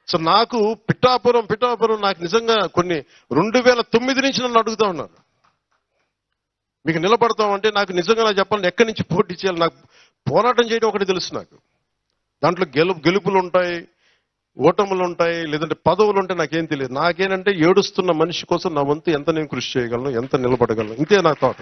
So నాకు పిఠాపురం పిఠాపురం నాకు నిజంగా కొన్ని రెండు వేల తొమ్మిది నుంచి నన్ను అడుగుతా ఉన్నారు మీకు నిలబడతామంటే నాకు నిజంగా నాకు చెప్పాలి ఎక్కడి నుంచి పోటీ చేయాలి నాకు పోరాటం చేయడం ఒకటి తెలుసు నాకు దాంట్లో గెలు గెలుపులు ఉంటాయి ఓటములు ఉంటాయి లేదంటే పదవులు ఉంటాయి నాకేం తెలియదు నాకేంటంటే ఏడుస్తున్న మనిషి కోసం నా వంతు ఎంత నేను కృషి చేయగలను ఎంత నిలబడగలను ఇంతే నా థాట్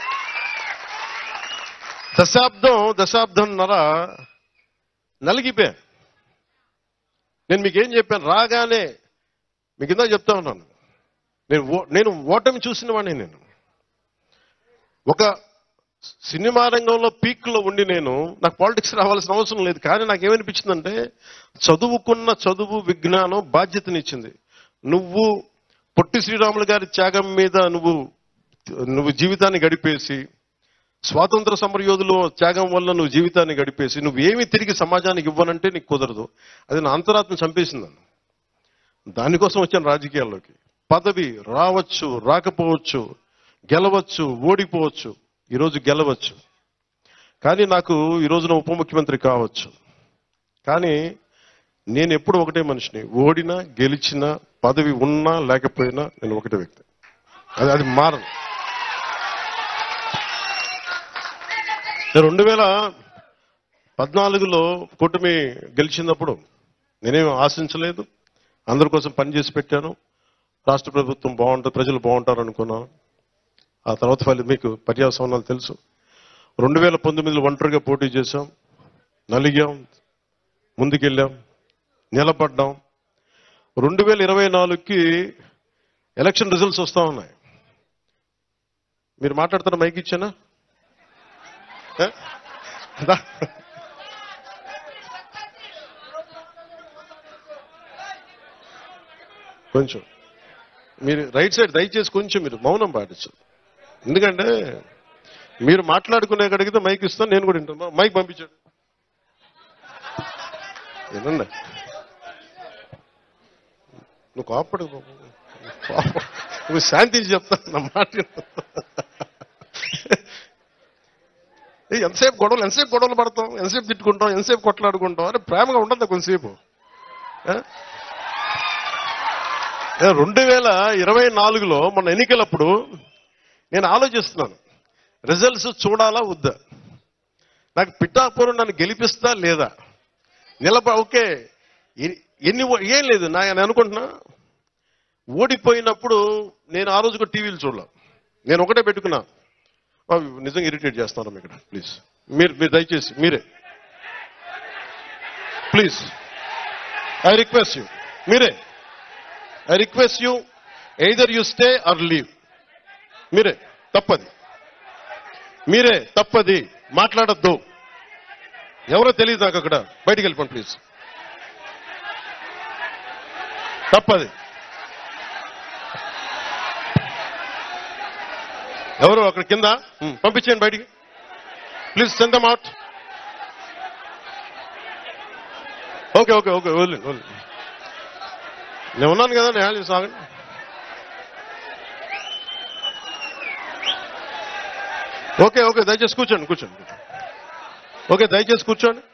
దశాబ్దం దశాబ్దంన్నర నలిగిపోయా నేను మీకేం చెప్పాను రాగానే మీకు ఇందాక చెప్తా ఉన్నాను నేను ఓ- నేను ఓటమి చూసిన వాడిని నేను ఒక సినిమా రంగంలో పీక్ లో ఉండి నేను నాకు పాలిటిక్స్ రావాల్సిన అవసరం లేదు కానీ నాకు ఏమనిపించిందంటే చదువుకున్న చదువు విజ్ఞానం బాధ్యతనిచ్చింది నువ్వు పొట్టి శ్రీరాములు గారి త్యాగం మీద నువ్వు నువ్వు జీవితాన్ని గడిపేసి స్వాతంత్ర సమరయోధులు త్యాగం వల్ల నువ్వు జీవితాన్ని గడిపేసి నువ్వు ఏమి తిరిగి సమాజానికి ఇవ్వనంటే నీకు కుదరదు అది నా అంతరాత్మ చంపేసింది నన్ను దానికోసం వచ్చాను రాజకీయాల్లోకి పదవి రావచ్చు రాకపోవచ్చు గెలవచ్చు ఓడిపోవచ్చు ఈరోజు గెలవచ్చు కానీ నాకు ఈ రోజున ఉప ముఖ్యమంత్రి కావచ్చు కానీ నేను ఎప్పుడు ఒకటే మనిషిని ఓడినా గెలిచినా పదవి ఉన్నా లేకపోయినా నేను ఒకటే వ్యక్తి అది అది మారను రెండు వేల పద్నాలుగులో కూటమి గెలిచినప్పుడు నేనేం ఆశించలేదు అందరి కోసం పనిచేసి పెట్టాను రాష్ట్ర ప్రభుత్వం బాగుంటుంది ప్రజలు బాగుంటారు అనుకున్నాను ఆ తర్వాత ఫలి మీకు పర్యావసనాలు తెలుసు రెండు వేల పంతొమ్మిదిలో ఒంటరిగా పోటీ చేశాం నలిగాం ముందుకెళ్ళాం నిలబడ్డాం రెండు వేల ఇరవై నాలుగుకి ఎలక్షన్ రిజల్ట్స్ వస్తా ఉన్నాయి మీరు మాట్లాడుతున్న మైక్ ఇచ్చానా ఏ? దా. కొంచెం మీరు రైట్ సైడ్ దయచేసి కొంచెం మీరు మౌనం పాటించు ఎందుకంటే మీరు మాట్లాడుకునే కడిగితే మైక్ ఇస్తాను నేను కూడా వింటాను మైక్ పంపించాడు ఏనండి నువ్వు కోపడు నువ్వు శాంతించి చెప్తాను నా మాట విను. ఏ, ఎంతసేపు గొడవలు ఎంతసేపు గొడవలు పడతాం ఎంతసేపు తిట్టుకుంటాం ఎంతసేపు కొట్లాడుకుంటాం అరే ప్రేమగా ఉండదు కొంతసేపు ఏ? ఏ, రెండు వేల ఇరవై నాలుగులో మన ఎన్నికలప్పుడు నేను ఆలోచిస్తున్నాను రిజల్ట్స్ చూడాలా వద్దా నాకు పిఠాపురం నన్ను గెలిపిస్తా లేదా నిలబ ఓకే ఎ- ఎన్ని ఓ- ఏం లేదు నా నేను అనుకుంటున్నా ఓడిపోయినప్పుడు నేను ఆ రోజు కూడా టీవీలు చూడలే నేను ఒకటే పెట్టుకున్నా ఆ, నిజంగా ఇరిటేట్ చేస్తాను ఇక్కడ ప్లీజ్ మీరు మీరు దయచేసి మీరే ప్లీజ్ ఐ రిక్వెస్ట్ యూ మీరే I request you either you stay or leave మీరే తప్పది మీరే తప్పది మాట్లాడద్దు ఎవరో తెలియదు నాకు అక్కడ బయటికి వెళ్ళిపోండి ప్లీజ్ తప్పది ఎవరు అక్కడ కింద ఉమ్, పంపించేయండి బయటికి please send them out okay okay okay వదిలే వదిలే నేను ఉన్నాను కదా నేను సాగండి ఓకే ఓకే దయచేసి కూర్చోండి కూర్చోండి కూర్చోండి ఓకే దయచేసి కూర్చోండి